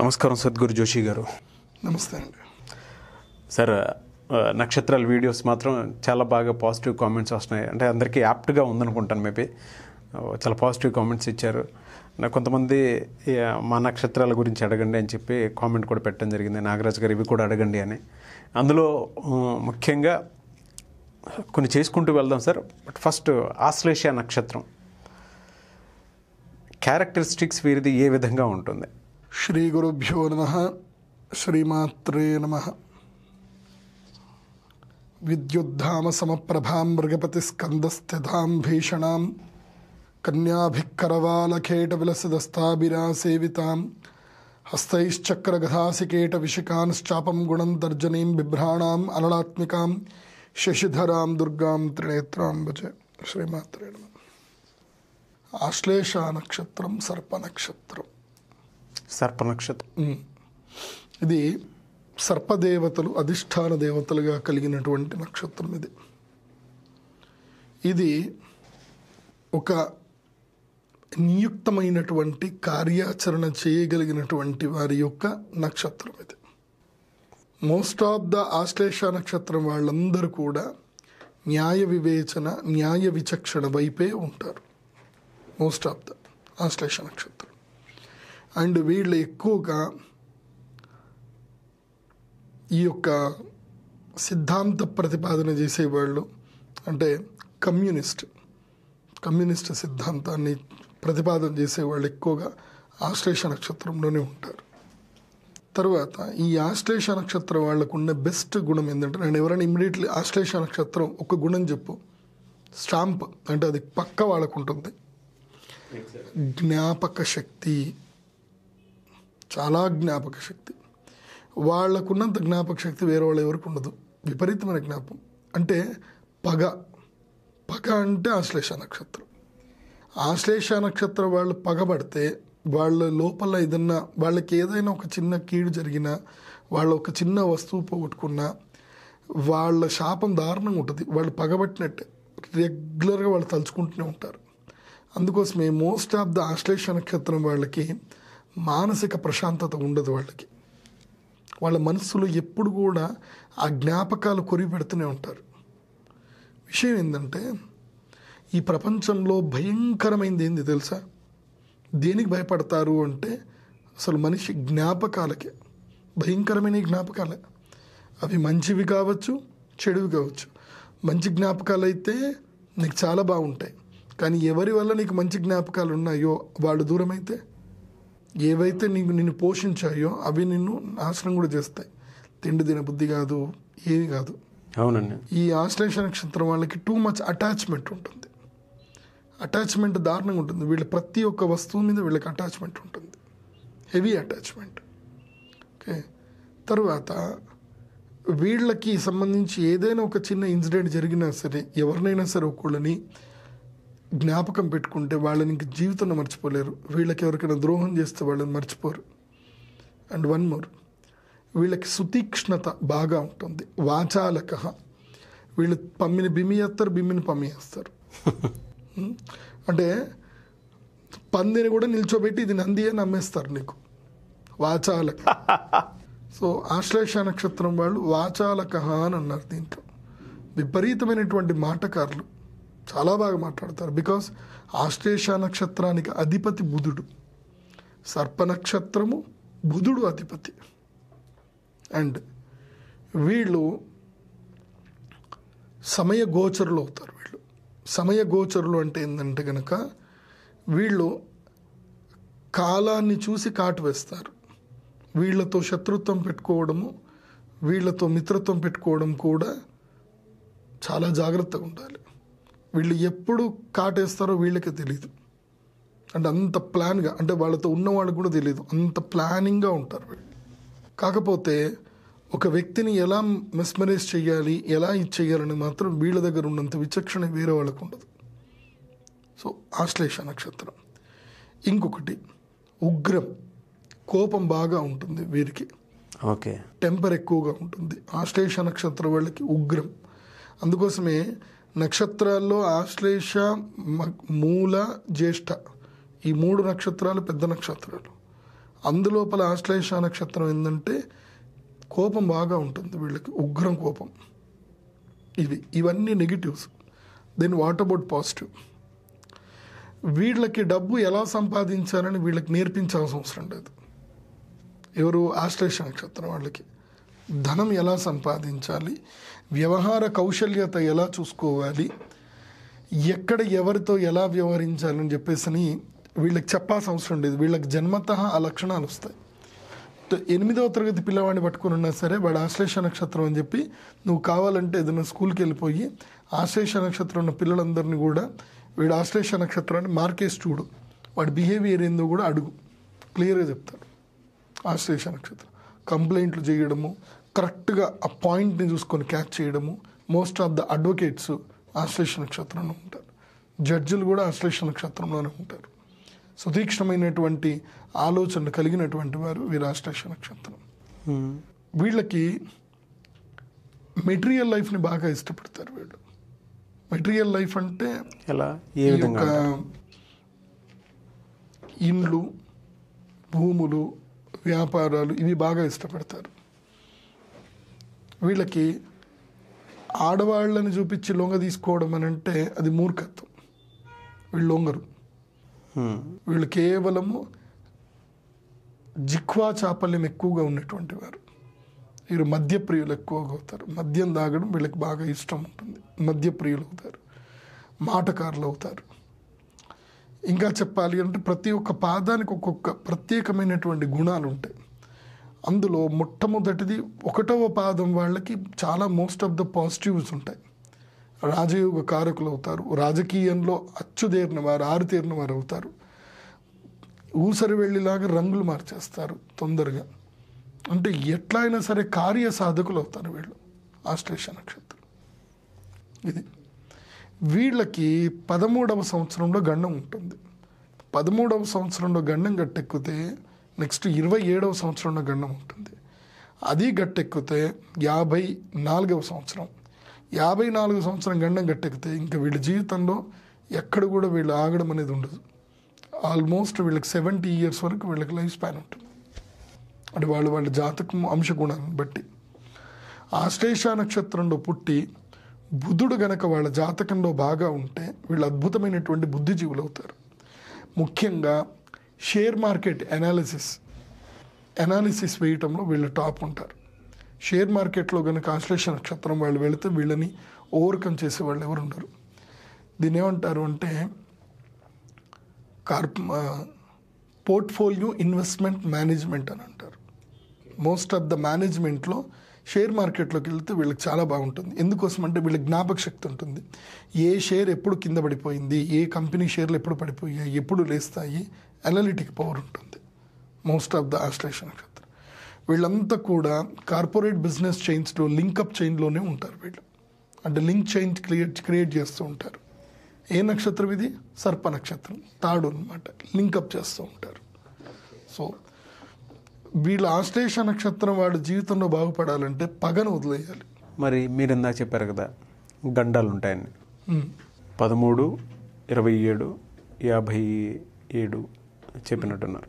నమస్కారం సద్గురు జోషి గారు నమస్తే అండి సార్ ఆ, నక్షత్రాల వీడియోస్ మాత్రం చాలా బాగా పాజిటివ్ కామెంట్స్ వస్తున్నాయి అంటే అందరికీ యాప్ట్గా ఉందనుకుంటాను మేబీ ఆ, చాలా పాజిటివ్ కామెంట్స్ ఇచ్చారు నాకు కొంతమంది ఈ, మా నక్షత్రాల గురించి అడగండి అని చెప్పి కామెంట్ కూడా పెట్టడం జరిగింది నాగరాజు గారు ఇవి కూడా అడగండి అని అందులో ఆ, ముఖ్యంగా కొన్ని చేసుకుంటూ వెళ్దాం సార్ బట్ ఫస్ట్ ఆశ్లేష నక్షత్రం క్యారెక్టరిస్టిక్స్ వీరిది ఏ విధంగా ఉంటుంది శ్రీ గురుభ్యో నమ శ్రీమాత్రే నమ విద్యుద్ధామ సమప్రభాం మృగపతి స్కందస్థితాం భీషణాం కన్యాభిక్కరవాలఖేట విలసదస్తాభిరాసేవితాం హస్తైశ్చక్రగధాసికేట విశికాంశ్చాపం గుణం తర్జనీం బిభ్రాణాం అనలాత్మికాం శశిధరాం దుర్గాం త్రినేత్రాం భజ శ్రీమాత్రే నమ ఆశ్లేష నక్షత్రం సర్ప నక్షత్రం సర్ప నక్షత్రం ఉమ్. ఇది సర్పదేవతలు అధిష్టాన దేవతలుగా కలిగినటువంటి నక్షత్రం ఇది ఇది ఒక నియుక్తమైనటువంటి కార్యాచరణ చేయగలిగినటువంటి వారి యొక్క నక్షత్రం ఇది మోస్ట్ ఆఫ్ ద ఆశ్లేష నక్షత్రం వాళ్ళందరూ కూడా న్యాయ వివేచన న్యాయ విచక్షణ వైపే ఉంటారు మోస్ట్ ఆఫ్ ద ఆశ్లేష నక్షత్రం అండ్ వీళ్ళు ఎక్కువగా ఈ యొక్క సిద్ధాంత ప్రతిపాదన చేసేవాళ్ళు అంటే కమ్యూనిస్ట్ కమ్యూనిస్ట్ సిద్ధాంతాన్ని ప్రతిపాదన చేసేవాళ్ళు ఎక్కువగా ఆశ్లేష నక్షత్రంలోనే ఉంటారు తర్వాత ఈ ఆశ్లేష నక్షత్రం వాళ్ళకు ఉన్న బెస్ట్ గుణం ఏంటంటే నేను ఎవరైనా ఇమ్మీడియట్లీ ఆశ్లేష నక్షత్రం ఒక గుణం చెప్పు స్టాంప్ అంటే అది పక్క వాళ్ళకు ఉంటుంది జ్ఞాపక శక్తి చాలా జ్ఞాపక శక్తి వాళ్ళకున్నంత జ్ఞాపక శక్తి వేరే వాళ్ళు ఎవరికి ఉండదు విపరీతమైన జ్ఞాపకం అంటే పగ పగ అంటే ఆశ్లేష నక్షత్రం ఆశ్లేష నక్షత్రం వాళ్ళు పగబడితే వాళ్ళ లోపల ఏదన్నా వాళ్ళకి ఏదైనా ఒక చిన్న కీడు జరిగినా వాళ్ళ ఒక చిన్న వస్తువు పోగొట్టుకున్నా వాళ్ళ శాపం దారుణంగా ఉంటుంది వాళ్ళు పగబట్టినట్టే రెగ్యులర్గా వాళ్ళు తలుచుకుంటూనే ఉంటారు అందుకోసమే మోస్ట్ ఆఫ్ ద ఆశ్లేష నక్షత్రం వాళ్ళకి మానసిక ప్రశాంతత ఉండదు వాళ్ళకి వాళ్ళ మనస్సులో ఎప్పుడు కూడా ఆ జ్ఞాపకాలు కొరివి పెడుతూనే ఉంటారు విషయం ఏంటంటే ఈ ప్రపంచంలో భయంకరమైంది ఏంది తెలుసా దేనికి భయపడతారు అంటే అసలు మనిషి జ్ఞాపకాలకే భయంకరమైన జ్ఞాపకాలే అవి మంచివి కావచ్చు చెడువి కావచ్చు మంచి జ్ఞాపకాలు అయితే నీకు చాలా బాగుంటాయి కానీ ఎవరి వల్ల నీకు మంచి జ్ఞాపకాలు ఉన్నాయో వాళ్ళు దూరం అయితే ఏవైతే నీకు నిన్ను పోషించాయో అవి నిన్ను నాశనం కూడా చేస్తాయి తిండి తిన బుద్ధి కాదు ఏమి కాదు అవునండి ఈ ఆశ్లేష నక్షత్రం వాళ్ళకి టూ మచ్ అటాచ్మెంట్ ఉంటుంది అటాచ్మెంట్ దారుణంగా ఉంటుంది వీళ్ళ ప్రతి ఒక్క వస్తువు మీద వీళ్ళకి అటాచ్మెంట్ ఉంటుంది హెవీ అటాచ్మెంట్ ఓకే తరువాత వీళ్ళకి సంబంధించి ఏదైనా ఒక చిన్న ఇన్సిడెంట్ జరిగినా సరే ఎవరినైనా సరే ఒకళ్ళని జ్ఞాపకం పెట్టుకుంటే వాళ్ళని ఇంక జీవితంలో మర్చిపోలేరు వీళ్ళకి ఎవరికైనా ద్రోహం చేస్తే వాళ్ళని మర్చిపోరు అండ్ వన్ మోర్ వీళ్ళకి సుతీక్ష్ణత బాగా ఉంటుంది వాచాలక వీళ్ళు పమ్మిని బిమ్మి వేస్తారు బిమ్మిని పమ్మి వేస్తారు ఉం? అంటే పందిని కూడా నిల్చోబెట్టి ఇది నంది అని నమ్మేస్తారు నీకు వాచాలక సో ఆశ్లేష నక్షత్రం వాళ్ళు వాచాలక అని అన్నారు దీంట్లో విపరీతమైనటువంటి మాటకారులు చాలా బాగా మాట్లాడతారు బికాస్ ఆశ్లేష నక్షత్రానికి అధిపతి బుధుడు సర్ప నక్షత్రము బుధుడు అధిపతి అండ్ వీళ్ళు సమయ గోచరులు అవుతారు వీళ్ళు సమయ గోచరులు అంటే ఏంటంటే కనుక వీళ్ళు కాలాన్ని చూసి కాటు వేస్తారు వీళ్ళతో శత్రుత్వం పెట్టుకోవడము వీళ్ళతో మిత్రత్వం పెట్టుకోవడం కూడా చాలా జాగ్రత్తగా ఉండాలి వీళ్ళు ఎప్పుడు కాటేస్తారో వీళ్ళకే తెలియదు అంటే అంత ప్లాన్గా అంటే వాళ్ళతో ఉన్న వాళ్ళకి కూడా తెలియదు అంత ప్లానింగ్గా ఉంటారు వీళ్ళు కాకపోతే ఒక వ్యక్తిని ఎలా మెస్మరైజ్ చేయాలి ఎలా ఇది చేయాలని మాత్రం వీళ్ళ దగ్గర ఉన్నంత విచక్షణ వేరే వాళ్ళకు ఉండదు సో ఆశ్లేష నక్షత్రం ఇంకొకటి ఉగ్రం కోపం బాగా ఉంటుంది వీరికి ఓకే టెంపర్ ఎక్కువగా ఉంటుంది ఆశ్లేష నక్షత్రం వాళ్ళకి ఉగ్రం అందుకోసమే నక్షత్రాల్లో ఆశ్లేష మ- మూల జ్యేష్ఠ ఈ మూడు నక్షత్రాలు పెద్ద నక్షత్రాలు అందులోపల ఆశ్లేష నక్షత్రం ఏంటంటే కోపం బాగా ఉంటుంది వీళ్ళకి ఉగ్రం కోపం ఇవి ఇవన్నీ negatives then what about positive వీళ్ళకి డబ్బు ఎలా సంపాదించాలని వీళ్ళకి నేర్పించాల్సిన అవసరం లేదు ఎవరు ఆశ్లేష నక్షత్రం వాళ్ళకి ధనం ఎలా సంపాదించాలి వ్యవహార కౌశల్యత ఎలా చూసుకోవాలి ఎక్కడ ఎవరితో ఎలా వ్యవహరించాలని చెప్పేసి వీళ్ళకి చెప్పాల్సిన అవసరం లేదు వీళ్ళకి జన్మత ఆ లక్షణాలు వస్తాయి త- ఎనిమిదవ తరగతి పిల్లవాడిని పట్టుకుని ఉన్నా సరే వాడు ఆశ్లేష నక్షత్రం అని చెప్పి నువ్వు కావాలంటే ఏదైనా స్కూల్కి వెళ్ళిపోయి ఆశ్లేష నక్షత్రం ఉన్న పిల్లలందరినీ కూడా వీడు ఆశ్లేష నక్షత్రాన్ని మార్కేసి చూడు వాడి బిహేవియర్ ఏందో కూడా అడుగు క్లియర్గా చెప్తాడు ఆశ్లేష నక్షత్రం కంప్లైంట్లు చేయడము కరెక్ట్గా ఆ పాయింట్ని చూసుకొని క్యాచ్ చేయడము మోస్ట్ ఆఫ్ ద అడ్వకేట్స్ ఆశ్లేష నక్షత్రంలో ఉంటారు జడ్జిలు కూడా ఆశ్లేష నక్షత్రంలోనే ఉంటారు సుతీక్ష్ణమైనటువంటి ఆలోచనలు కలిగినటువంటి వారు వీరు ఆశ్లేష నక్షత్రం Hmm. వీళ్ళకి మెటీరియల్ లైఫ్ని బాగా ఇష్టపడతారు వీళ్ళు మెటీరియల్ లైఫ్ అంటే ఎలా ఏ ఈ విధంగా యొక్క ఇండ్లు భూములు వ్యాపారాలు ఇవి బాగా ఇష్టపడతారు వీళ్ళకి ఆడవాళ్ళని చూపించి లొంగ తీసుకోవడం అని అంటే అది మూర్ఖత్వం వీళ్ళు లొంగరు Hmm. వీళ్ళు కేవలము జిక్వా చాపల్యం ఎక్కువగా ఉన్నటువంటి వారు వీరు మద్యప్రియులు ఎక్కువగా అవుతారు మద్యం తాగడం వీళ్ళకి బాగా ఇష్టం ఉంటుంది మద్యప్రియులు అవుతారు మాటకారులు అవుతారు ఇంకా చెప్పాలి అంటే ప్రతి ఒక్క పాదానికి ఒక్కొక్క ప్రత్యేకమైనటువంటి గుణాలు ఉంటాయి అందులో మొట్టమొదటిది ఒకటవ పాదం వాళ్ళకి చాలా మోస్ట్ ఆఫ్ ద పాజిటివ్స్ ఉంటాయి రాజయోగ కారకులు అవుతారు రాజకీయంలో అచ్చుదేరిన వారు ఆరుతేరిన వారు అవుతారు ఊసరి వెళ్ళిలాగా రంగులు మార్చేస్తారు తొందరగా అంటే ఎట్లా అయినా సరే కార్య సాధకులు అవుతారు వీళ్ళు ఆశ్లేష నక్షత్రం ఇది వీళ్ళకి పదమూడవ సంవత్సరంలో గండం ఉంటుంది పదమూడవ సంవత్సరంలో గండం గట్టెక్కితే నెక్స్ట్ ఇరవై ఏడవ సంవత్సరంలో గండం ఉంటుంది అది గట్టెక్కితే యాభై నాలుగవ సంవత్సరం యాభై నాలుగు సంవత్సరం గండం గట్టెక్కితే ఇంకా వీళ్ళ జీవితంలో ఎక్కడ కూడా వీళ్ళు ఆగడం అనేది ఉండదు ఆల్మోస్ట్ వీళ్ళకి సెవెంటీ ఇయర్స్ వరకు వీళ్ళకి లైఫ్ స్పాన్ ఉంటుంది అంటే వాళ్ళు వాళ్ళ జాతకం అంశగుణాన్ని బట్టి ఆశ్లేష నక్షత్రంలో పుట్టి బుధుడు గనక వాళ్ళ జాతకంలో బాగా ఉంటే వీళ్ళు అద్భుతమైనటువంటి బుద్ధిజీవులు అవుతారు ముఖ్యంగా షేర్ మార్కెట్ అనాలిసిస్ అనాలిసిస్ వేయటంలో వీళ్ళు టాప్ ఉంటారు షేర్ మార్కెట్లో కనుక ఆశ్లేష నక్షత్రం వాళ్ళు వెళితే వీళ్ళని ఓవర్కమ్ చేసే వాళ్ళు ఎవరు ఉండరు దీన్ని ఏమంటారు అంటే కార్ప్ పోర్ట్ఫోలియో ఇన్వెస్ట్మెంట్ మేనేజ్మెంట్ అని అంటారు మోస్ట్ ఆఫ్ ద మేనేజ్మెంట్లో షేర్ మార్కెట్లోకి వెళ్తే వీళ్ళకి చాలా బాగుంటుంది ఎందుకోసం అంటే వీళ్ళకి జ్ఞాపక శక్తి ఉంటుంది ఏ షేర్ ఎప్పుడు కింద పడిపోయింది ఏ కంపెనీ షేర్లు ఎప్పుడు పడిపోయాయి ఎప్పుడు లేస్తాయి అనలిటిక్ పవర్ ఉంటుంది మోస్ట్ ఆఫ్ ద ఆశ్లేష నక్షత్రం వీళ్ళంతా కూడా కార్పొరేట్ బిజినెస్ చైన్స్లో లింకప్ చైన్లోనే ఉంటారు వీళ్ళు అంటే లింక్ చైన్ క్రియేట్ క్రియేట్ చేస్తూ ఉంటారు ఏ నక్షత్రం ఇది సర్ప నక్షత్రం తాడు అనమాట లింకప్ చేస్తూ ఉంటారు సో వీళ్ళ ఆశ్లేష నక్షత్రం వాళ్ళ జీవితంలో బాగుపడాలంటే పగను వదిలేయాలి మరి మీరు ఇందాక చెప్పారు కదా గండాలు ఉంటాయని ఉమ్. పదమూడు ఇరవై ఏడు యాభై ఏడు చెప్పినట్టున్నారు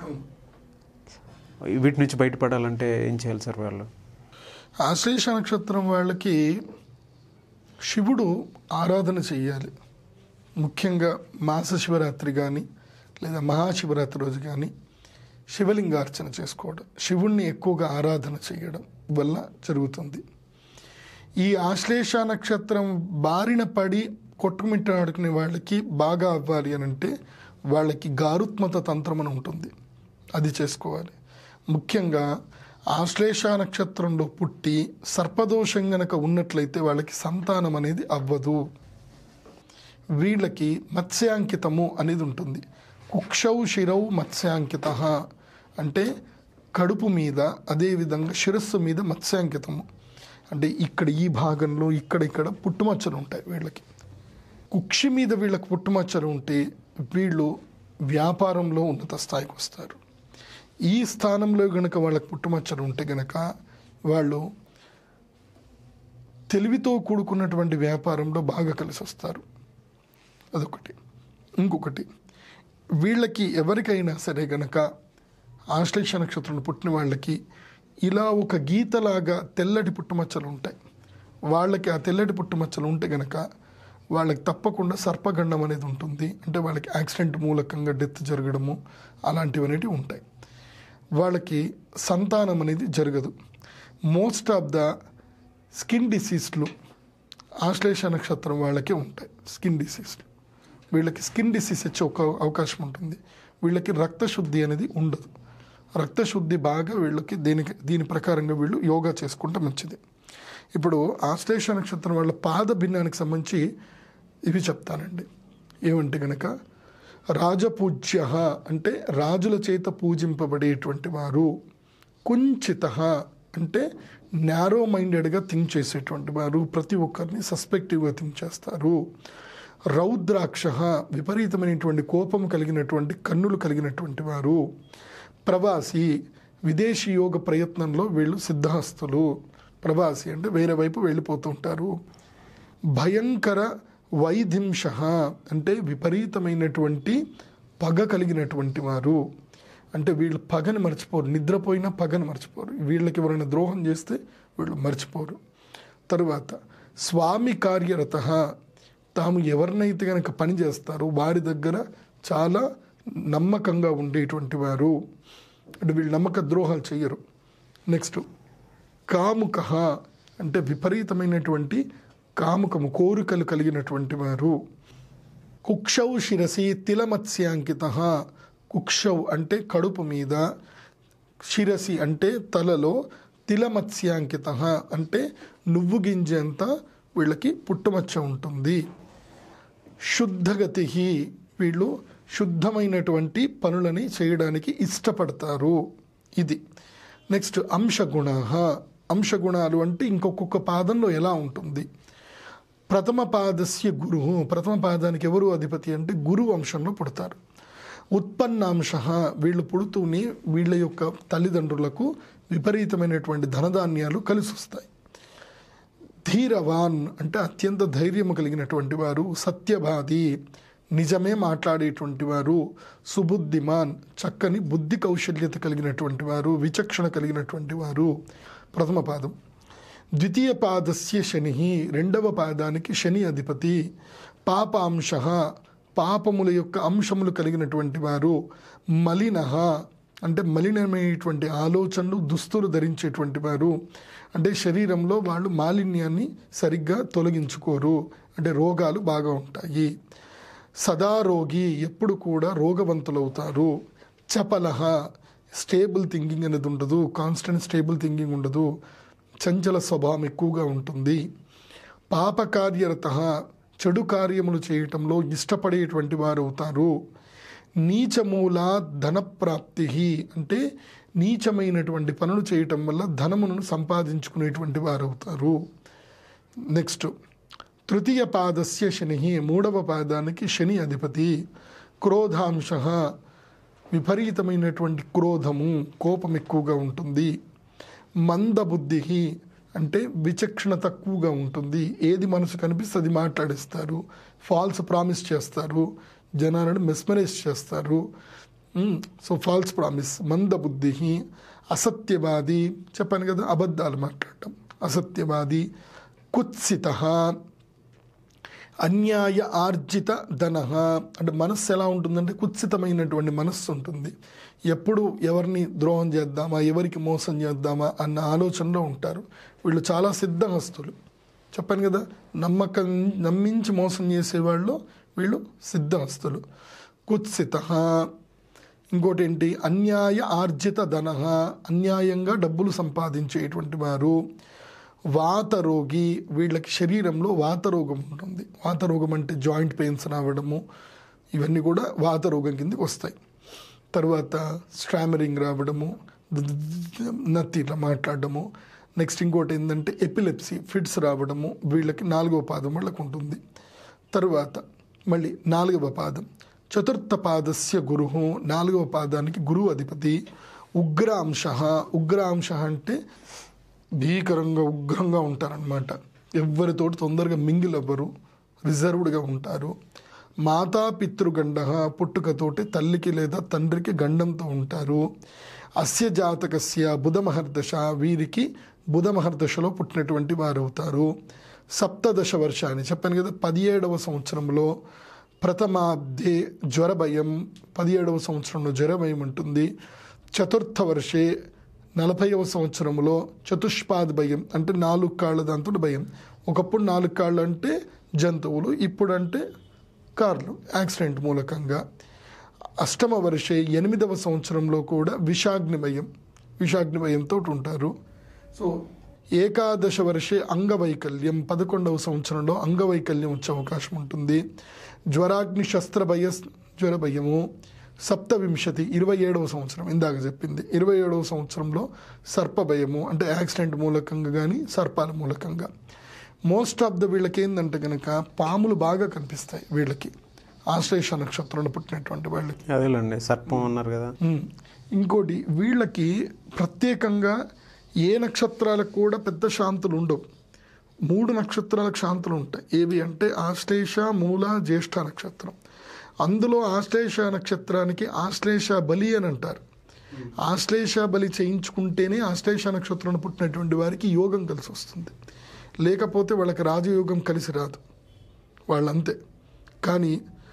వీటి నుంచి బయటపడాలంటే ఏం చేయాలి సార్ వాళ్ళు ఆశ్లేష నక్షత్రం వాళ్ళకి శివుడు ఆరాధన చెయ్యాలి ముఖ్యంగా మాస శివరాత్రి కానీ లేదా మహాశివరాత్రి రోజు కానీ శివలింగార్చన చేసుకోవడం శివుణ్ణి ఎక్కువగా ఆరాధన చేయడం వల్ల జరుగుతుంది ఈ ఆశ్లేష నక్షత్రం బారిన పడి కొట్టుమిట్టాడుకునే వాళ్ళకి బాగా అవ్వాలి అని అంటే వాళ్ళకి గారుత్మత తంత్రం అని ఉంటుంది అది చేసుకోవాలి ముఖ్యంగా ఆశ్లేష నక్షత్రంలో పుట్టి సర్పదోషం గనక ఉన్నట్లయితే వాళ్ళకి సంతానం అనేది అవ్వదు వీళ్ళకి మత్స్యాంకితము అనేది ఉంటుంది కుక్షౌ శిరౌ మత్స్యాంకిత అంటే కడుపు మీద అదేవిధంగా శిరస్సు మీద మత్స్యాంకితము అంటే ఇక్కడ ఈ భాగంలో ఇక్కడ ఇక్కడ పుట్టుమచ్చలు ఉంటాయి వీళ్ళకి కుక్షి మీద వీళ్ళకి పుట్టుమచ్చలు ఉంటే వీళ్ళు వ్యాపారంలో ఉన్నత స్థాయికి వస్తారు ఈ స్థానంలో గనక వాళ్ళకి పుట్టుమచ్చలు ఉంటే గనక వాళ్ళు తెలివితో కూడుకున్నటువంటి వ్యాపారంలో బాగా కలిసి వస్తారు అదొకటి ఇంకొకటి వీళ్ళకి ఎవరికైనా సరే గనక ఆశ్లేష నక్షత్రం పుట్టిన వాళ్ళకి ఇలా ఒక గీతలాగా తెల్లటి పుట్టుమచ్చలు ఉంటాయి వాళ్ళకి ఆ తెల్లటి పుట్టుమచ్చలు ఉంటే గనక వాళ్ళకి తప్పకుండా సర్పగండం అనేది ఉంటుంది అంటే వాళ్ళకి యాక్సిడెంట్ మూలకంగా డెత్ జరగడము అలాంటివి అనేటివి ఉంటాయి వాళ్ళకి సంతానం అనేది జరగదు మోస్ట్ ఆఫ్ ద స్కిన్ డిసీజ్లు ఆశ్లేష నక్షత్రం వాళ్ళకే ఉంటాయి స్కిన్ డిసీజ్లు వీళ్ళకి స్కిన్ డిసీజ్ వచ్చే ఒక అవకాశం ఉంటుంది వీళ్ళకి రక్తశుద్ధి అనేది ఉండదు రక్తశుద్ధి బాగా వీళ్ళకి దీనికి దీని ప్రకారంగా వీళ్ళు యోగా చేసుకుంటే మంచిది ఇప్పుడు ఆశ్లేష నక్షత్రం వాళ్ళ పాద భిన్నానికి సంబంధించి ఇవి చెప్తానండి ఏమంటే గనక రాజపూజ్య అంటే రాజుల చేత పూజింపబడేటువంటి వారు కుంచిత అంటే నారో మైండెడ్గా థింక్ చేసేటువంటి వారు ప్రతి ఒక్కరిని సస్పెక్టివ్గా థింక్ చేస్తారు రౌద్రాక్ష విపరీతమైనటువంటి కోపం కలిగినటువంటి కన్నులు కలిగినటువంటి వారు ప్రవాసి విదేశీ యోగ ప్రయత్నంలో వీళ్ళు సిద్ధహస్తులు ప్రవాసి అంటే వేరే వైపు వెళ్ళిపోతుంటారు భయంకర వైధింష అంటే విపరీతమైనటువంటి పగ కలిగినటువంటి వారు అంటే వీళ్ళు పగని మర్చిపోరు నిద్రపోయినా పగని మర్చిపోరు వీళ్ళకి ఎవరైనా ద్రోహం చేస్తే వీళ్ళు మర్చిపోరు తరువాత స్వామి కార్యరత తాము ఎవరినైతే కనుక పని చేస్తారో వారి దగ్గర చాలా నమ్మకంగా ఉండేటువంటి వారు అంటే వీళ్ళు నమ్మక ద్రోహాలు చేయరు నెక్స్ట్ కాముక అంటే విపరీతమైనటువంటి కాముకము కోరికలు కలిగినటువంటి వారు కుక్షౌ శిరసి తిలమత్స్యాంకిత కుక్షౌ అంటే కడుపు మీద శిరసి అంటే తలలో తిలమత్స్యాంకిత అంటే నువ్వు గింజంత వీళ్ళకి పుట్టుమచ్చ ఉంటుంది శుద్ధగతి వీళ్ళు శుద్ధమైనటువంటి పనులని చేయడానికి ఇష్టపడతారు ఇది నెక్స్ట్ అంశగుణ అంశగుణాలు అంటే ఇంకొక పాదంలో ఎలా ఉంటుంది ప్రథమ పాదస్య గురు ప్రథమ పాదానికి ఎవరు అధిపతి అంటే గురు వంశంలో పుడతారు ఉత్పన్నాంశ వీళ్ళు పుడుతూనే వీళ్ళ యొక్క తల్లిదండ్రులకు విపరీతమైనటువంటి ధనధాన్యాలు కలిసి వస్తాయి ధీరవాన్ అంటే అత్యంత ధైర్యం కలిగినటువంటి వారు సత్యవాది నిజమే మాట్లాడేటువంటి వారు సుబుద్ధిమాన్ చక్కని బుద్ధి కౌశల్యత కలిగినటువంటి వారు విచక్షణ కలిగినటువంటి వారు ప్రథమ పాదం ద్వితీయ పాదస్య శని రెండవ పాదానికి శని అధిపతి పాపాంశ పాపముల యొక్క అంశములు కలిగినటువంటి వారు మలిన అంటే మలినమైనటువంటి ఆలోచనలు దుస్తులు ధరించేటువంటి వారు అంటే శరీరంలో వాళ్ళు మాలిన్యాన్ని సరిగ్గా తొలగించుకోరు అంటే రోగాలు బాగా ఉంటాయి సదా రోగి ఎప్పుడు కూడా రోగవంతులవుతారు చపలహ స్టేబుల్ థింకింగ్ అనేది ఉండదు కాన్స్టెంట్ స్టేబుల్ థింకింగ్ ఉండదు చంచల స్వభావం ఎక్కువగా ఉంటుంది పాపకార్యరత చెడు కార్యములు చేయటంలో ఇష్టపడేటువంటి వారు అవుతారు నీచమూల ధనప్రాప్తి అంటే నీచమైనటువంటి పనులు చేయటం వల్ల ధనమును సంపాదించుకునేటువంటి వారు అవుతారు నెక్స్ట్ తృతీయ పాదస్య శని మూడవ పాదానికి శని అధిపతి క్రోధాంశ విపరీతమైనటువంటి క్రోధము కోపం ఎక్కువగా ఉంటుంది మందబుద్ధి అంటే విచక్షణ తక్కువగా ఉంటుంది ఏది మనసు కనిపిస్తే అది మాట్లాడేస్తారు ఫాల్స్ ప్రామిస్ చేస్తారు జనాలను మెస్మరైజ్ చేస్తారు సో ఫాల్స్ ప్రామిస్ మందబుద్ధి అసత్యవాది చెప్పాను కదా అబద్ధాలు మాట్లాడటం అసత్యవాది కుత్సిత అన్యాయ ఆర్జిత ధన అంటే మనస్సు ఎలా ఉంటుందంటే కుత్సితమైనటువంటి మనస్సు ఉంటుంది ఎప్పుడు ఎవరిని ద్రోహం చేద్దామా ఎవరికి మోసం చేద్దామా అన్న ఆలోచనలో ఉంటారు వీళ్ళు చాలా సిద్ధహస్తులు చెప్పాను కదా నమ్మకం నమ్మించి మోసం చేసేవాళ్ళు వీళ్ళు సిద్ధహస్తులు కుత్సిత ఇంకోటి ఏంటి అన్యాయ ఆర్జిత ధన అన్యాయంగా డబ్బులు సంపాదించేటువంటి వారు వాతరోగి వీళ్ళకి శరీరంలో వాతరోగం ఉంటుంది వాతరోగం అంటే జాయింట్ పెయిన్స్ రావడము ఇవన్నీ కూడా వాతరోగం కిందకి వస్తాయి తర్వాత స్ట్రామరింగ్ రావడము నత్తి ఇట్లా మాట్లాడడము నెక్స్ట్ ఇంకోటి ఏంటంటే ఎపిలెప్సీ ఫిట్స్ రావడము వీళ్ళకి నాలుగవ పాదం వాళ్ళకు ఉంటుంది తరువాత మళ్ళీ నాలుగవ పాదం చతుర్థ పాదస్య గురు నాలుగవ పాదానికి గురువు అధిపతి ఉగ్రాంశ ఉగ్రాంశ అంటే భీకరంగా ఉగ్రంగా ఉంటారనమాట ఎవరితోటి తొందరగా మింగిల్ అవ్వరు రిజర్వ్డ్గా ఉంటారు మాతా పితృగండ పుట్టుకతోటి తల్లికి లేదా తండ్రికి గండంతో ఉంటారు అస్య జాతకస్య బుధమహర్దశ వీరికి బుధమహర్దశలో పుట్టినటువంటి వారు అవుతారు సప్తదశ వర్షాన్ని చెప్పాను కదా పదిహేడవ సంవత్సరంలో ప్రథమాబ్దే జ్వర భయం పదిహేడవ సంవత్సరంలో జ్వర భయం ఉంటుంది చతుర్థ వర్షే నలభైవ సంవత్సరంలో చతుష్పాద్ భయం అంటే నాలుగు కాళ్ళ దాంతో భయం ఒకప్పుడు నాలుగు కాళ్ళు అంటే జంతువులు ఇప్పుడు అంటే కార్లు యాక్సిడెంట్ మూలకంగా అష్టమ వర్షే ఎనిమిదవ సంవత్సరంలో కూడా విషాగ్ని భయం విషాగ్ని భయంతో ఉంటారు సో ఏకాదశ వర్షే అంగవైకల్యం పదకొండవ సంవత్సరంలో అంగవైకల్యం వచ్చే అవకాశం ఉంటుంది జ్వరాగ్ని శస్త్ర భయ జ్వర భయము సప్తవింశతి ఇరవై ఏడవ సంవత్సరం ఇందాక చెప్పింది ఇరవై ఏడవ సంవత్సరంలో సర్ప భయము అంటే యాక్సిడెంట్ మూలకంగా కానీ సర్పాల మూలకంగా మోస్ట్ ఆఫ్ ద వీళ్ళకి ఏంటంటే కనుక పాములు బాగా కనిపిస్తాయి వీళ్ళకి ఆశ్లేష నక్షత్రంలో పుట్టినటువంటి వాళ్ళకి అదేలేండి సర్పం అన్నారు కదా ఉమ్. ఇంకోటి వీళ్ళకి ప్రత్యేకంగా ఏ నక్షత్రాలకు కూడా పెద్ద శాంతులు ఉండవు మూడు నక్షత్రాలకు శాంతులు ఉంటాయి ఏవి అంటే ఆశ్లేష మూల జ్యేష్ఠ నక్షత్రం అందులో ఆశ్లేష నక్షత్రానికి ఆశ్లేష బలి అని అంటారు ఆశ్లేష బలి చేయించుకుంటేనే ఆశ్లేష నక్షత్రంలో పుట్టినటువంటి వారికి యోగం కలిసి వస్తుంది లేకపోతే వాళ్ళకి రాజయోగం కలిసి రాదు వాళ్ళంతే కానీ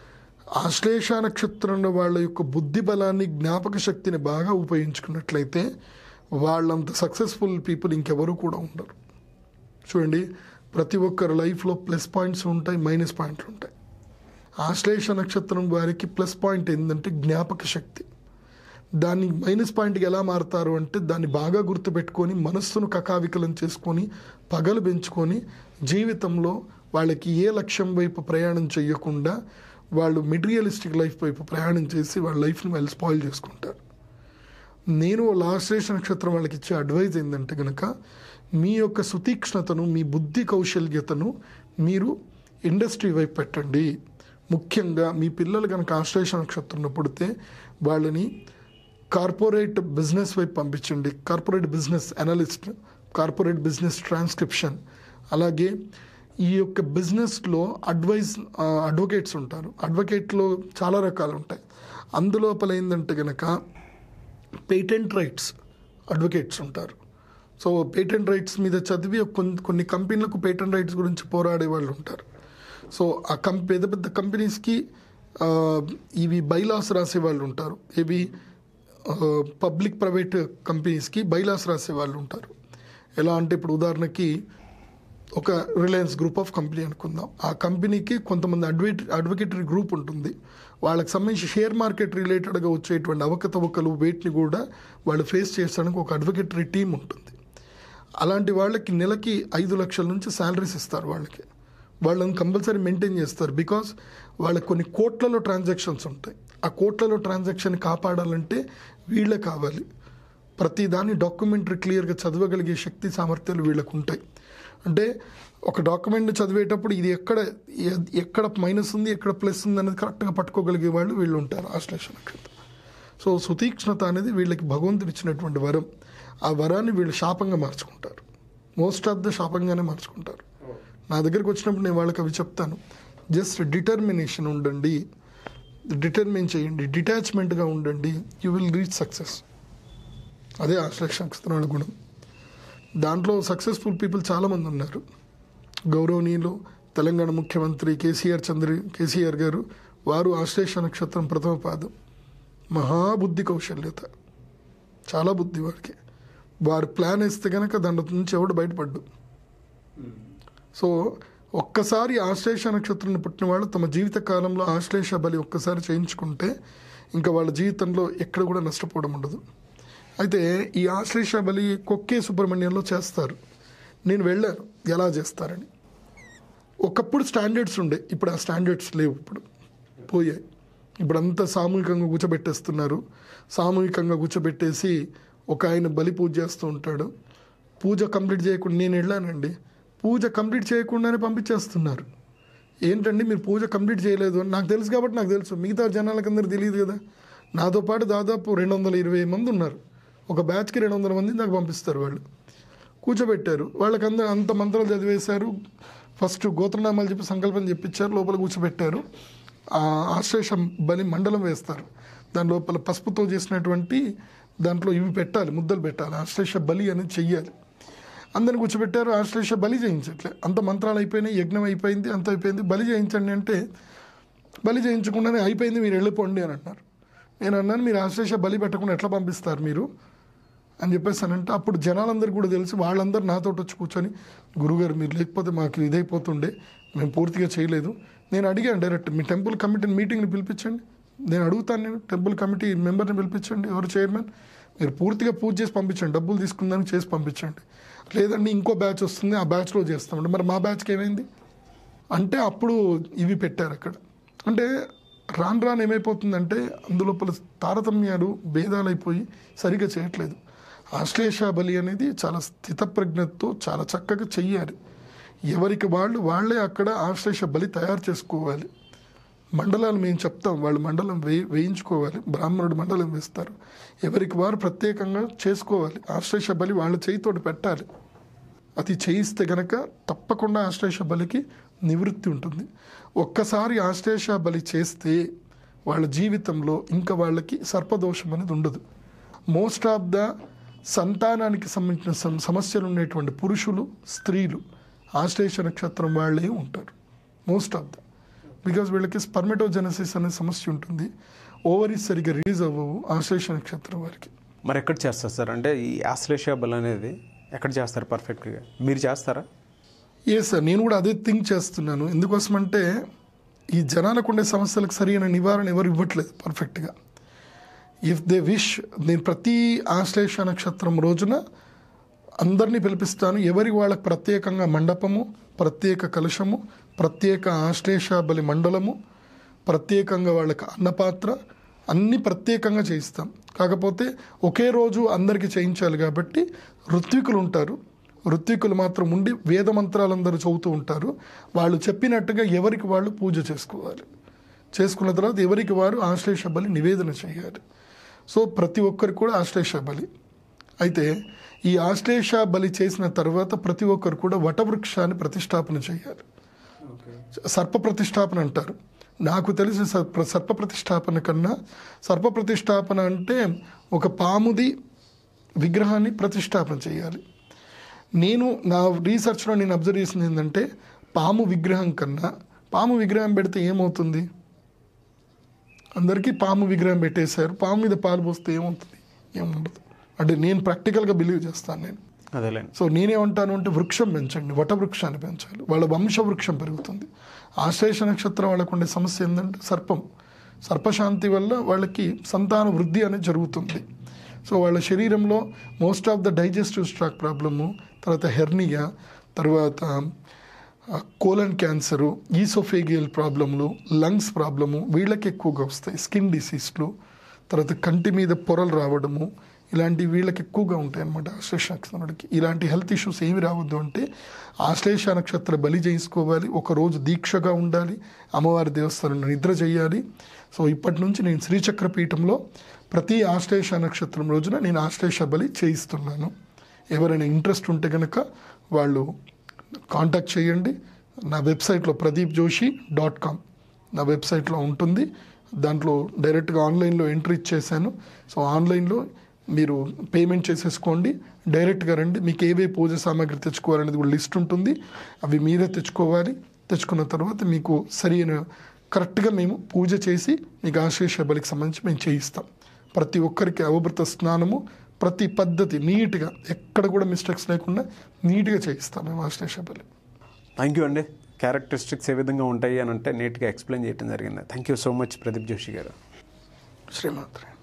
ఆశ్లేష నక్షత్రంలో వాళ్ళ యొక్క బుద్ధి బలాన్ని జ్ఞాపక శక్తిని బాగా ఉపయోగించుకున్నట్లయితే వాళ్ళంత సక్సెస్ఫుల్ పీపుల్ ఇంకెవరు కూడా ఉండరు చూడండి ప్రతి ఒక్కరి లైఫ్లో ప్లస్ పాయింట్స్ ఉంటాయి మైనస్ పాయింట్లు ఉంటాయి ఆశ్లేష నక్షత్రం వారికి ప్లస్ పాయింట్ ఏంటంటే జ్ఞాపక శక్తి దాన్ని మైనస్ పాయింట్కి ఎలా మారుతారు అంటే దాన్ని బాగా గుర్తుపెట్టుకొని మనస్సును కకావికలం చేసుకొని పగలు పెంచుకొని జీవితంలో వాళ్ళకి ఏ లక్ష్యం వైపు ప్రయాణం చేయకుండా వాళ్ళు మెటీరియలిస్టిక్ లైఫ్ వైపు ప్రయాణం చేసి వాళ్ళ లైఫ్ని వాళ్ళు స్పాయిల్ చేసుకుంటారు నేను లాశ్లేష నక్షత్రం వాళ్ళకి ఇచ్చే అడ్వైజ్ ఏంటంటే కనుక మీ యొక్క సుతీక్ష్ణతను మీ బుద్ధి కౌశల్యతను మీరు ఇండస్ట్రీ వైపు పెట్టండి ముఖ్యంగా మీ పిల్లలు కనుక ఆశ్లేష నక్షత్రంలో పుడితే వాళ్ళని కార్పొరేట్ బిజినెస్ వైపు పంపించండి corporate business analyst corporate business transcription అలాగే ఈ యొక్క బిజినెస్లో అడ్వైజ్ అడ్వకేట్స్ ఉంటారు అడ్వకేట్లో చాలా రకాలు ఉంటాయి అందులోపల ఏంటంటే కనుక పేటెంట్ రైట్స్ అడ్వకేట్స్ ఉంటారు సో పేటెంట్ రైట్స్ మీద చదివి కొన్ని కొన్ని కంపెనీలకు పేటెంట్ రైట్స్ గురించి పోరాడే వాళ్ళు ఉంటారు సో ఆ కం పెద్ద పెద్ద కంపెనీస్కి ఆ, ఇవి బైలాస్ రాసే వాళ్ళు ఉంటారు ఇవి పబ్లిక్ ప్రైవేట్ కంపెనీస్కి బైలాస్ రాసే వాళ్ళు ఉంటారు ఎలా అంటే ఇప్పుడు ఉదాహరణకి ఒక రిలయన్స్ గ్రూప్ ఆఫ్ కంపెనీ అనుకుందాం ఆ కంపెనీకి కొంతమంది అడ్వకేట్ అడ్వకేటరీ గ్రూప్ ఉంటుంది వాళ్ళకి సంబంధించి షేర్ మార్కెట్ రిలేటెడ్గా వచ్చేటువంటి అవకతవకలు వేటిని కూడా వాళ్ళు ఫేస్ చేసడానికి ఒక అడ్వకేటరీ టీం ఉంటుంది అలాంటి వాళ్ళకి నెలకి ఐదు లక్షల నుంచి శాలరీస్ ఇస్తారు వాళ్ళకి వాళ్ళని కంపల్సరీ మెయింటైన్ చేస్తారు బికాస్ వాళ్ళకి కొన్ని కోట్లలో ట్రాన్సాక్షన్స్ ఉంటాయి ఆ కోట్లలో ట్రాన్సాక్షన్ కాపాడాలంటే వీళ్ళే కావాలి ప్రతి దాన్ని డాక్యుమెంటరీ క్లియర్గా చదవగలిగే శక్తి సామర్థ్యాలు వీళ్ళకు ఉంటాయి అంటే ఒక డాక్యుమెంట్ చదివేటప్పుడు ఇది ఎక్కడ ఎ- ఎక్కడ మైనస్ ఉంది ఎక్కడ ప్లస్ ఉంది అనేది కరెక్ట్గా పట్టుకోగలిగే వాళ్ళు వీళ్ళు ఉంటారు ఆశ్లేష నక్షత్రం సో సుతీక్ష్ణత అనేది వీళ్ళకి భగవంతుడు ఇచ్చినటువంటి వరం ఆ వరాన్ని వీళ్ళు శాపంగా మార్చుకుంటారు మోస్ట్ ఆఫ్ ద శాపంగానే మార్చుకుంటారు నా దగ్గరికి వచ్చినప్పుడు నేను వాళ్ళకి అవి చెప్తాను జస్ట్ డిటర్మినేషన్ ఉండండి డిటర్మిన్ చేయండి డిటాచ్మెంట్గా ఉండండి యూ విల్ రీచ్ సక్సెస్ అదే ఆశ్లేష నక్షత్రాల గుణం దాంట్లో సక్సెస్ఫుల్ పీపుల్ చాలామంది ఉన్నారు గౌరవనీయులు తెలంగాణ ముఖ్యమంత్రి కేసీఆర్ చంద్ర కేసీఆర్ గారు వారు ఆశ్లేష నక్షత్రం ప్రథమ పాదం మహాబుద్ధి కౌశల్యత చాలా బుద్ధి వారికి వారు ప్లాన్ వేస్తే కనుక దాంట్లో నుంచి ఎవడు బయటపడ్డు సో ఒక్కసారి ఆశ్లేష నక్షత్రాన్ని పుట్టిన వాళ్ళు తమ జీవిత కాలంలో ఆశ్లేష బలి ఒక్కసారి చేయించుకుంటే ఇంకా వాళ్ళ జీవితంలో ఎక్కడ కూడా నష్టపోవడం ఉండదు అయితే ఈ ఆశ్లేష బలి కొక్కే సుబ్రహ్మణ్యంలో చేస్తారు నేను వెళ్ళాను ఎలా చేస్తారని ఒకప్పుడు స్టాండర్డ్స్ ఉండే ఇప్పుడు ఆ స్టాండర్డ్స్ లేవు ఇప్పుడు పోయాయి ఇప్పుడు అంతా సామూహికంగా కూర్చోబెట్టేస్తున్నారు సామూహికంగా కూర్చోబెట్టేసి ఒక ఆయన బలి పూజ చేస్తూ ఉంటాడు పూజ కంప్లీట్ చేయకుండా నేను వెళ్ళానండి పూజ కంప్లీట్ చేయకుండానే పంపించేస్తున్నారు ఏంటండి మీరు పూజ కంప్లీట్ చేయలేదు అని నాకు తెలుసు కాబట్టి నాకు తెలుసు మిగతా జనాలకు అందరూ తెలియదు కదా నాతో పాటు దాదాపు రెండు వందల ఇరవై మంది ఉన్నారు ఒక బ్యాచ్కి రెండు వందల మంది నాకు పంపిస్తారు వాళ్ళు కూర్చోబెట్టారు వాళ్ళకి అందరూ అంత మంత్రాలు చదివేశారు ఫస్ట్ గోత్రనామాలు చెప్పి సంకల్పం చెప్పించారు లోపల కూర్చోబెట్టారు ఆ ఆశ్లేష బలి మండలం వేస్తారు దాని లోపల పసుపుతో చేసినటువంటి దాంట్లో ఇవి పెట్టాలి ముద్దలు పెట్టాలి ఆశ్లేష బలి అనేది చెయ్యాలి అందరిని కూర్చోబెట్టారు ఆశ్లేష బలి చేయించట్లే అంత మంత్రాలు అయిపోయినాయి యజ్ఞం అయిపోయింది అంత అయిపోయింది బలి చేయించండి అంటే బలి చేయించకుండానే అయిపోయింది మీరు వెళ్ళిపోండి అని అన్నారు నేను అన్నాను మీరు ఆశ్లేష బలి పెట్టకుండా ఎట్లా పంపిస్తారు మీరు అని చెప్పేసానంటే అప్పుడు జనాలందరూ కూడా తెలిసి వాళ్ళందరూ నాతో వచ్చి కూర్చొని గురుగారు మీరు లేకపోతే మాకు ఇదైపోతుండే మేము పూర్తిగా చేయలేదు నేను అడిగాను డైరెక్ట్ మీ టెంపుల్ కమిటీని మీటింగ్ని పిలిపించండి నేను అడుగుతాను నేను టెంపుల్ కమిటీ మెంబర్ని పిలిపించండి ఎవరు చైర్మన్ మీరు పూర్తిగా పూజ చేసి పంపించండి డబ్బులు తీసుకుందానికి చేసి పంపించండి లేదండి ఇంకో బ్యాచ్ వస్తుంది ఆ బ్యాచ్లో చేస్తామండి మరి మా బ్యాచ్కి ఏమైంది అంటే అప్పుడు ఇవి పెట్టారు అక్కడ అంటే రాను రాను ఏమైపోతుందంటే అందులోపల తారతమ్యాలు భేదాలు అయిపోయి సరిగా చేయట్లేదు ఆశ్లేష బలి అనేది చాలా స్థితప్రజ్ఞతతో చాలా చక్కగా చెయ్యాలి ఎవరికి వాళ్ళు వాళ్ళే అక్కడ ఆశ్లేష బలి తయారు చేసుకోవాలి మండలాలు మేము చెప్తాం వాళ్ళు మండలం వే వేయించుకోవాలి బ్రాహ్మణుడు మండలం వేస్తారు ఎవరికి వారు ప్రత్యేకంగా చేసుకోవాలి ఆశ్లేష బలి వాళ్ళ చేయితోటి పెట్టాలి అది చేయిస్తే గనక తప్పకుండా ఆశ్లేష బలికి నివృత్తి ఉంటుంది ఒక్కసారి ఆశ్లేష బలి చేస్తే వాళ్ళ జీవితంలో ఇంకా వాళ్ళకి సర్పదోషం అనేది ఉండదు మోస్ట్ ఆఫ్ ద సంతానానికి సంబంధించిన సమ- సమస్యలు ఉండేటువంటి పురుషులు స్త్రీలు ఆశ్లేష నక్షత్రం వాళ్ళే ఉంటారు మోస్ట్ ఆఫ్ ద బికాజ్ వీళ్ళకి స్పర్మెటోజెనసిస్ అనే సమస్య ఉంటుంది ఓవరీస్ సరిగ్గా రిలీజ్ అవ్వవు ఆశ్లేష నక్షత్రం వారికి మరి ఎక్కడ చేస్తారు సార్ అంటే ఈ ఆశ్లేష బల్ అనేది ఎక్కడ చేస్తారు పర్ఫెక్ట్గా మీరు చేస్తారా ఏ సార్ నేను కూడా అదే థింక్ చేస్తున్నాను ఎందుకోసమంటే ఈ జనాలకు ఉండే సమస్యలకు సరైన నివారణ ఎవరు ఇవ్వట్లేదు పర్ఫెక్ట్గా ఇఫ్ దే విష్ నేను ప్రతి ఆశ్లేష నక్షత్రం రోజున అందరినీ పిలిపిస్తాను ఎవరి వాళ్ళకి ప్రత్యేకంగా మండపము ప్రత్యేక కలశము ప్రత్యేక ఆశ్లేష బలి మండలము ప్రత్యేకంగా వాళ్ళకి అన్నపాత్ర అన్నీ ప్రత్యేకంగా చేయిస్తాం కాకపోతే ఒకే రోజు అందరికీ చేయించాలి కాబట్టి ఋత్వికులు ఉంటారు ఋత్వికులు మాత్రం ఉండి వేద మంత్రాలందరూ చదువుతూ ఉంటారు వాళ్ళు చెప్పినట్టుగా ఎవరికి వాళ్ళు పూజ చేసుకోవాలి చేసుకున్న తర్వాత ఎవరికి వారు ఆశ్లేష బలి నివేదన చేయాలి సో ప్రతి ఒక్కరికి కూడా ఆశ్లేష బలి అయితే ఈ ఆశ్లేష బలి చేసిన తర్వాత ప్రతి ఒక్కరు కూడా వటవృక్షాన్ని ప్రతిష్టాపన చేయాలి సర్ప ప్రతిష్టాపన అంటారు నాకు తెలిసి సర్ప సర్ప ప్రతిష్టాపన కన్నా సర్ప ప్రతిష్టాపన అంటే ఒక పాముది విగ్రహాన్ని ప్రతిష్టాపన చేయాలి నేను నా రీసెర్చ్లో నేను అబ్జర్వ్ చేసింది ఏంటంటే పాము విగ్రహం కన్నా పాము విగ్రహం పెడితే ఏమవుతుంది అందరికీ పాము విగ్రహం పెట్టేశారు పాము మీద పాలు పోస్తే ఏమవుతుంది ఏముండదు అంటే నేను ప్రాక్టికల్గా బిలీవ్ చేస్తాను నేను అదేలేండి సో నేనేమంటాను అంటే వృక్షం పెంచండి వట వృక్షాన్ని పెంచాలి వాళ్ళ వంశ వృక్షం పెరుగుతుంది ఆశ్లేష నక్షత్రం వాళ్ళకు ఉండే సమస్య ఏంటంటే సర్పం సర్పశాంతి వల్ల వాళ్ళకి సంతాన వృద్ధి అనేది జరుగుతుంది సో వాళ్ళ శరీరంలో most of the digestive tract problem తర్వాత హెర్నియా తర్వాత కోలన్ క్యాన్సరు ఈసోఫేగియల్ ప్రాబ్లమ్లు లంగ్స్ ప్రాబ్లము వీళ్ళకి ఎక్కువగా వస్తాయి స్కిన్ డిసీజ్లు తర్వాత కంటి మీద పొరలు రావడము ఇలాంటి వీళ్ళకి ఎక్కువగా ఉంటాయి అన్నమాట ఆశ్లేష నక్షత్రానికి ఇలాంటి హెల్త్ ఇష్యూస్ ఏమి రావద్దు అంటే ఆశ్లేష నక్షత్ర బలి చేయించుకోవాలి ఒక రోజు దీక్షగా ఉండాలి అమ్మవారి దేవస్థానంలో నిద్ర చేయాలి సో ఇప్పటి నుంచి నేను శ్రీచక్ర పీఠంలో ప్రతి ఆశ్లేష నక్షత్రం రోజున నేను ఆశ్లేష బలి చేయిస్తున్నాను ఎవరైనా ఇంట్రెస్ట్ ఉంటే కనుక వాళ్ళు కాంటాక్ట్ చేయండి నా వెబ్సైట్లో ప్రదీప్ జోషి డాట్ కామ్ నా వెబ్సైట్లో ఉంటుంది దాంట్లో డైరెక్ట్గా ఆన్లైన్లో ఎంట్రీ ఇచ్చేసాను సో ఆన్లైన్లో మీరు పేమెంట్ చేసేసుకోండి డైరెక్ట్గా రండి మీకు ఏవే పూజ సామాగ్రి తెచ్చుకోవాలనేది కూడా లిస్ట్ ఉంటుంది అవి మీరే తెచ్చుకోవాలి తెచ్చుకున్న తర్వాత మీకు సరైన కరెక్ట్గా మేము పూజ చేసి మీకు ఆశేష బలికి సంబంధించి మేము చేయిస్తాం ప్రతి ఒక్కరికి అవభృత స్నానము ప్రతి పద్ధతి నీట్గా ఎక్కడ కూడా మిస్టేక్స్ లేకుండా నీట్గా చేయిస్తాం మేము ఆశ్లేష బలి థ్యాంక్ యూ అండి క్యారెక్టరిస్టిక్స్ ఏ విధంగా ఉంటాయి అని అంటే నీట్గా ఎక్స్ప్లెయిన్ చేయడం జరిగింది thank you so much Pradeep Joshi గారు శ్రీమాత్రే